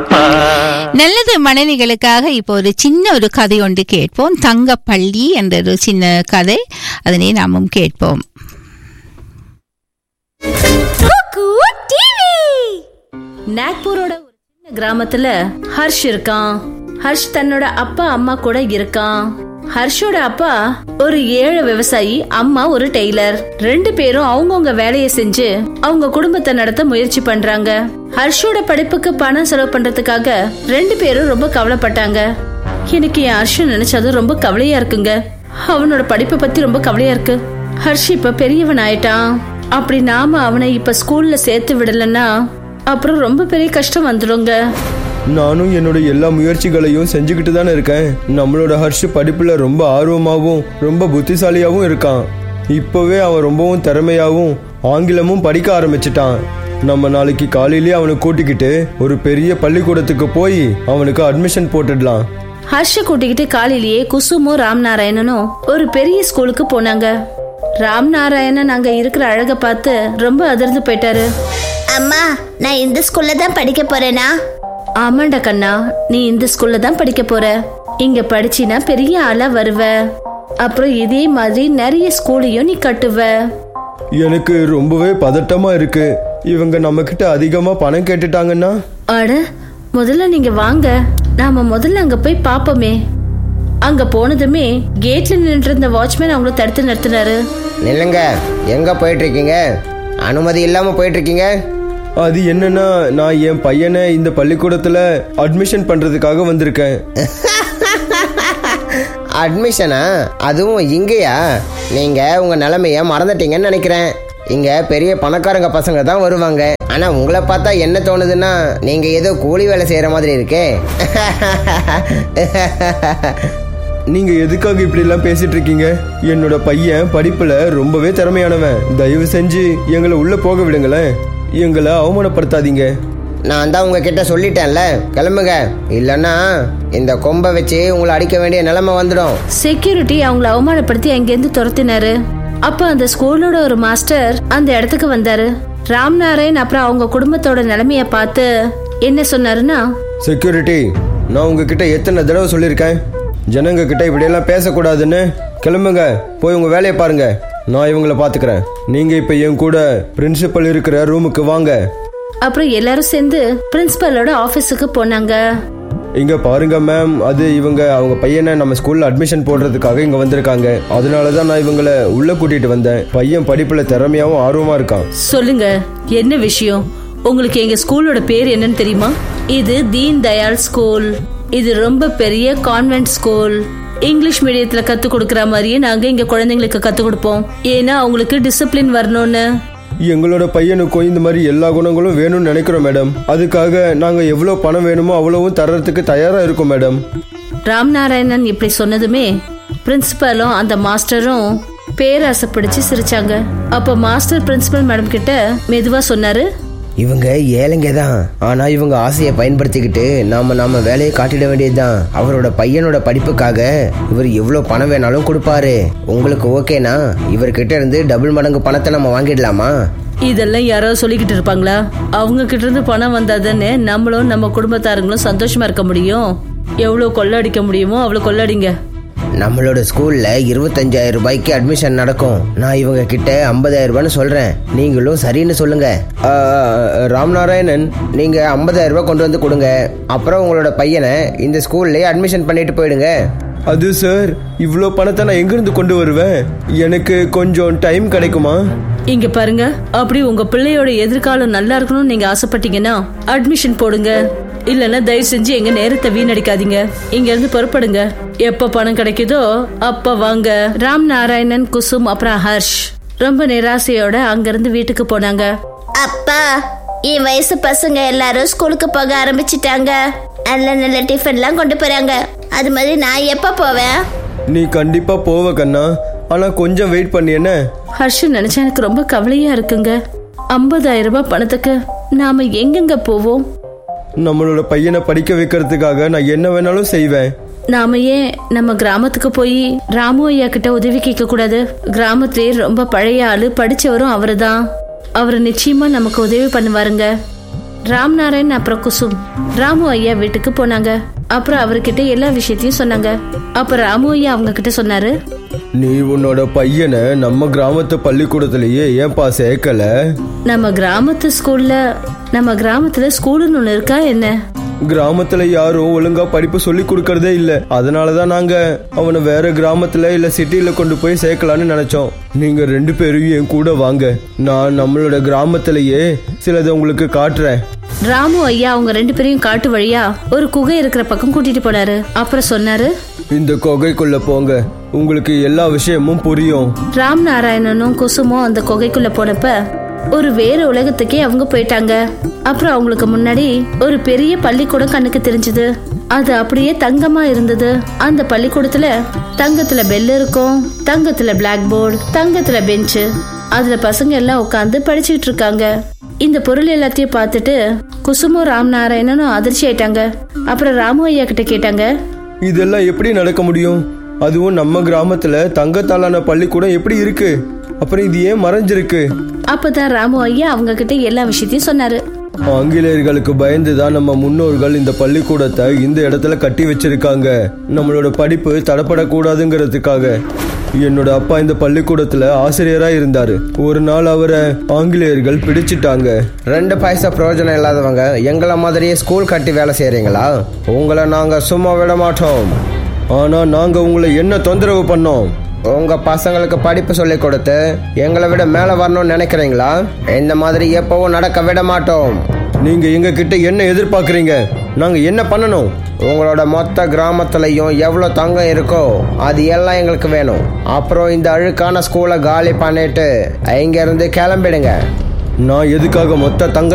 நல்லது மனைவிகளுக்காக இப்போ ஒரு சின்ன ஒரு கதை ஒன்று கேட்போம் தங்கப்பள்ளி என்ற ஒரு சின்ன கதை அதனை நாமும் கேட்போம் நாக்பூரோட ஒரு சின்ன கிராமத்துல ஹர்ஷ் இருக்கான் ஹர்ஷ் தன்னோட அப்பா அம்மா கூட இருக்கான் ஹர்ஷோட அப்பா ஒரு ஏழை விவசாயி அம்மா ஒரு டெய்லர் ரெண்டு பேரும் அவங்கவுங்க வேலையை செஞ்சு அவங்க குடும்பத்தை நடத்த முயற்சி பண்றாங்க ஹர்ஷோட படிப்புக்கு பணம் செலவு பண்றதுக்காக ரெண்டு பேரும் ரொம்ப கவலைப்பட்டாங்க எனக்கு என் ஹர்ஷ நினைச்சது ரொம்ப கவலையா இருக்குங்க அவனோட படிப்பை பத்தி ரொம்ப கவலையா இருக்கு ஹர்ஷ் இப்ப பெரியவன் ஆயிட்டான் அப்படி நாம அவனை இப்ப ஸ்கூல்ல சேர்த்து விடலன்னா அப்புறம் ரொம்ப பெரிய கஷ்டம் வந்துடுங்க நானும் என்னோட எல்லா முயற்சிகளையும் செஞ்சுக்கிட்டு தானே இருக்கேன் நம்மளோட ஹர்ஷ் படிப்புல ரொம்ப ஆர்வமாகவும் ரொம்ப புத்திசாலியாகவும் இருக்கான் இப்போவே அவன் ரொம்பவும் திறமையாகவும் ஆங்கிலமும் படிக்க ஆரம்பிச்சிட்டான் நம்ம நாளைக்கு காலையிலேயே அவனை கூட்டிக்கிட்டு ஒரு பெரிய பள்ளிக்கூடத்துக்கு போய் அவனுக்கு அட்மிஷன் போட்டுடலாம் ஹர்ஷ கூட்டிக்கிட்டு காலையிலேயே குசுமும் ராம்நாராயணனும் ஒரு பெரிய ஸ்கூலுக்கு போனாங்க ராம்நாராயணன் அங்க இருக்கிற அழக பார்த்து ரொம்ப அதிர்ந்து போயிட்டாரு அம்மா நான் இந்த ஸ்கூல்ல தான் படிக்க போறேனா ஆமாண்டா கண்ணா நீ இந்த ஸ்கூல்ல தான் படிக்க போற இங்க படிச்சினா பெரிய ஆளா வருவ அப்புறம் இதே மாதிரி நிறைய ஸ்கூலையும் நீ கட்டுவ எனக்கு ரொம்பவே பதட்டமா இருக்கு இவங்க நம்ம கிட்ட அதிகமா பணம் கேட்டுட்டாங்கன்னா அட முதல்ல நீங்க வாங்க நாம முதல்ல அங்க போய் பாப்போமே அங்க போனதுமே கேட்ல நின்று இருந்த வாட்ச்மேன் அவங்கள தடுத்து நிறுத்தினாரு நில்லுங்க எங்க போயிட்டு இருக்கீங்க அனுமதி இல்லாம போயிட்டு இருக்கீங்க அது என்னன்னா நான் என் பையனை இந்த பள்ளிக்கூடத்துல அட்மிஷன் பண்றதுக்காக வந்திருக்கேன் அட்மிஷனா அதுவும் இங்கேயா நீங்க உங்க நிலைமைய மறந்துட்டீங்கன்னு நினைக்கிறேன் இங்க பெரிய பணக்காரங்க பசங்க தான் வருவாங்க ஆனா உங்களை பார்த்தா என்ன தோணுதுன்னா நீங்க ஏதோ கூலி வேலை செய்யற மாதிரி இருக்கே நீங்க எதுக்காக இப்படி எல்லாம் பேசிட்டு இருக்கீங்க என்னோட பையன் படிப்புல ரொம்பவே திறமையானவன் தயவு செஞ்சு எங்களை உள்ள போக விடுங்களேன் எங்களை அவமானப்படுத்தாதீங்க நான் தான் உங்ககிட்ட சொல்லிட்டேன்ல கிளம்புங்க இல்லைன்னா இந்த கொம்பை வச்சு உங்களை அடிக்க வேண்டிய நிலைமை வந்துடும் செக்யூரிட்டி அவங்கள அவமானப்படுத்தி அங்கேருந்து துரத்தினாரு அப்ப அந்த ஸ்கூலோட ஒரு மாஸ்டர் அந்த இடத்துக்கு வந்தாரு ராம்நாராயண் அப்புறம் அவங்க குடும்பத்தோட நிலைமைய பார்த்து என்ன சொன்னாருன்னா செக்யூரிட்டி நான் உங்ககிட்ட எத்தனை தடவை சொல்லியிருக்கேன் ஜனங்க கிட்ட இப்படியெல்லாம் பேசக்கூடாதுன்னு கிளம்புங்க போய் உங்க வேலையை பாருங்க நான் இவங்கள பாத்துக்கிறேன் நீங்க இப்ப என் கூட பிரின்சிபல் இருக்கிற ரூமுக்கு வாங்க அப்புறம் எல்லாரும் சேர்ந்து பிரின்சிபலோட ஆபீஸுக்கு போனாங்க இங்க பாருங்க மேம் அது இவங்க அவங்க பையனை நம்ம ஸ்கூல்ல அட்மிஷன் போடுறதுக்காக இங்க வந்திருக்காங்க அதனால தான் நான் இவங்கள உள்ள கூட்டிட்டு வந்தேன் பையன் படிப்புல திறமையாவும் ஆர்வமா இருக்கான் சொல்லுங்க என்ன விஷயம் உங்களுக்கு எங்க ஸ்கூலோட பேர் என்னன்னு தெரியுமா இது தீன் தயாள் ஸ்கூல் இது ரொம்ப பெரிய கான்வென்ட் ஸ்கூல் இங்கிலீஷ் மீடியத்துல கத்து கொடுக்கற மாதிரியே நாங்க இங்க குழந்தைங்களுக்கு கத்து கொடுப்போம் ஏன்னா அவங்களுக்கு டிசிப்ளின் வரணும்னு எங்களோட பையனுக்கும் இந்த மாதிரி எல்லா குணங்களும் வேணும்னு நினைக்கிறோம் மேடம் அதுக்காக நாங்க எவ்வளவு பணம் வேணுமோ அவ்வளவும் தர்றதுக்கு தயாரா இருக்கோம் மேடம் ராம்நாராயணன் இப்படி சொன்னதுமே பிரின்சிபலும் அந்த மாஸ்டரும் பேராசை பிடிச்சு சிரிச்சாங்க அப்ப மாஸ்டர் பிரின்சிபல் மேடம் கிட்ட மெதுவா சொன்னாரு இவங்க ஏழைங்க தான் ஆனா இவங்க ஆசையை பயன்படுத்திக்கிட்டு நாம நாம வேலையை காட்டிட வேண்டியதுதான் அவரோட பையனோட படிப்புக்காக இவர் எவ்வளவு பணம் வேணாலும் கொடுப்பாரு உங்களுக்கு ஓகேனா இவர்கிட்ட இருந்து டபுள் மடங்கு பணத்தை நம்ம வாங்கிடலாமா இதெல்லாம் யாரோ சொல்லிக்கிட்டு இருப்பாங்களா அவங்க கிட்ட இருந்து பணம் வந்தாதானே நம்மளும் நம்ம குடும்பத்தாருங்களும் சந்தோஷமா இருக்க முடியும் எவ்வளவு கொள்ளடிக்க முடியுமோ அவ்வளவு கொள்ளடிங்க நம்மளோட ஸ்கூல்ல இருபத்தஞ்சாயிரம் ரூபாய்க்கு அட்மிஷன் நடக்கும் நான் இவங்க கிட்ட ஐம்பதாயிரம் ரூபான்னு சொல்றேன் நீங்களும் சரின்னு சொல்லுங்க ஆ, ராம்நாராயணன் நீங்க ஐம்பதாயிரம் ரூபாய் கொண்டு வந்து கொடுங்க அப்புறம் உங்களோட பையனை இந்த ஸ்கூல்லே அட்மிஷன் பண்ணிட்டு போயிடுங்க அது சார் இவ்வளோ பணத்தை நான் எங்கிருந்து கொண்டு வருவேன் எனக்கு கொஞ்சம் டைம் கிடைக்குமா இங்க பாருங்க அப்படி உங்க பிள்ளையோட எதிர்காலம் நல்லா இருக்கணும்னு நீங்க ஆசைப்பட்டீங்கன்னா அட்மிஷன் போடுங்க இல்லைன்னா தயவு செஞ்சு எங்க நேரத்தை வீணடிக்காதீங்க இங்க இருந்து புறப்படுங்க எப்ப பணம் கிடைக்குதோ அப்ப வாங்க ராம் நாராயணன் குசும் அப்புறம் ஹர்ஷ் ரொம்ப நிராசையோட அங்கிருந்து வீட்டுக்கு போனாங்க அப்பா என் வயசு பசங்க எல்லாரும் ஸ்கூலுக்கு போக ஆரம்பிச்சிட்டாங்க நல்ல நல்ல டிஃபன்லாம் கொண்டு போறாங்க அது மாதிரி நான் எப்ப போவேன் நீ கண்டிப்பா போவ கண்ணா ஆனா கொஞ்சம் வெயிட் பண்ணி என்ன ஹர்ஷ் நினைச்சா எனக்கு ரொம்ப கவலையா இருக்குங்க ஐம்பதாயிரம் ரூபாய் பணத்துக்கு நாம எங்கெங்க போவோம் நம்மளோட பையனை படிக்க வைக்கிறதுக்காக நான் என்ன வேணாலும் செய்வேன் நாம ஏன் நம்ம கிராமத்துக்கு போய் ராமு ஐயா கிட்ட உதவி கேட்க கூடாது கிராமத்திலேயே ரொம்ப பழைய ஆளு படிச்சவரும் அவருதான் அவர் நிச்சயமா நமக்கு உதவி பண்ணுவாருங்க ராம்நாராயண் அப்புறம் குசும் ராமு ஐயா வீட்டுக்கு போனாங்க அப்புறம் அவர்கிட்ட எல்லா விஷயத்தையும் சொன்னாங்க அப்புறம் ராமு ஐயா அவங்க கிட்ட சொன்னாரு நீ உன்னோட பையனை நம்ம கிராமத்து பள்ளிக்கூடத்திலேயே ஏன்பா சேர்க்கல நம்ம கிராமத்து ஸ்கூல்ல நம்ம கிராமத்துல ஸ்கூலுன்னு ஒண்ணு இருக்கா என்ன கிராமத்துல யாரும் ஒழுங்கா படிப்பு சொல்லி கொடுக்கறதே இல்ல அதனாலதான் நாங்க அவனை வேற கிராமத்துல இல்ல சிட்டில கொண்டு போய் சேர்க்கலாம்னு நினைச்சோம் நீங்க ரெண்டு பேரும் என் கூட வாங்க நான் நம்மளோட கிராமத்திலேயே சிலதை உங்களுக்கு காட்டுறேன் ராமு ஐயா அவங்க ரெண்டு பேரையும் காட்டு வழியா ஒரு குகை இருக்கிற பக்கம் கூட்டிட்டு போனாரு அப்புறம் சொன்னாரு இந்த குகைக்குள்ள போங்க உங்களுக்கு எல்லா விஷயமும் புரியும் ராம் நாராயணனும் குசுமும் அந்த குகைக்குள்ள போனப்ப ஒரு வேற உலகத்துக்கே அவங்க போயிட்டாங்க அப்புறம் அவங்களுக்கு முன்னாடி ஒரு பெரிய பள்ளிக்கூடம் கண்ணுக்கு தெரிஞ்சது அது அப்படியே தங்கமா இருந்தது அந்த பள்ளிக்கூடத்துல தங்கத்துல பெல் இருக்கும் தங்கத்துல பிளாக் போர்டு தங்கத்துல பெஞ்சு அதுல பசங்க எல்லாம் உட்காந்து படிச்சுட்டு இருக்காங்க இந்த பொருள் எல்லாத்தையும் பார்த்துட்டு குசுமும் ராம் நாராயணனும் அதிர்ச்சி ஆயிட்டாங்க அப்புறம் ராமு ஐயா கிட்ட கேட்டாங்க இதெல்லாம் எப்படி நடக்க முடியும் அதுவும் நம்ம கிராமத்துல தங்கத்தாலான பள்ளிக்கூடம் எப்படி இருக்கு அப்புறம் இது ஏன் மறைஞ்சிருக்கு அப்பதான் ராமு ஐயா அவங்க கிட்ட எல்லா விஷயத்தையும் சொன்னாரு ஆங்கிலேயர்களுக்கு பயந்து தான் நம்ம முன்னோர்கள் இந்த பள்ளிக்கூடத்தை இந்த இடத்துல கட்டி வச்சிருக்காங்க நம்மளோட படிப்பு தடப்படக்கூடாதுங்கிறதுக்காக என்னோட அப்பா இந்த பள்ளிக்கூடத்துல ஆசிரியரா இருந்தாரு ஒரு நாள் அவரை ஆங்கிலேயர்கள் பிடிச்சிட்டாங்க ரெண்டு பைசா பிரயோஜனம் இல்லாதவங்க எங்களை மாதிரியே ஸ்கூல் கட்டி வேலை செய்றீங்களா உங்களை நாங்க சும்மா விட மாட்டோம் ஆனா நாங்க உங்களை என்ன தொந்தரவு பண்ணோம் உங்க பசங்களுக்கு படிப்பு சொல்லி கொடுத்து எங்களை விட மேல வரணும்னு நினைக்கிறீங்களா இந்த மாதிரி எப்பவும் நடக்க விட மாட்டோம் நீங்க எங்க கிட்ட என்ன எதிர்பார்க்கறீங்க நாங்க என்ன பண்ணணும் உங்களோட மொத்த கிராமத்துலயும் எவ்வளவு தங்கம் இருக்கோ அது எல்லாம் எங்களுக்கு வேணும் அப்புறம் இந்த அழுக்கான ஸ்கூலை காலி பண்ணிட்டு இங்க இருந்து கிளம்பிடுங்க நான் எதுக்காக மொத்த தங்க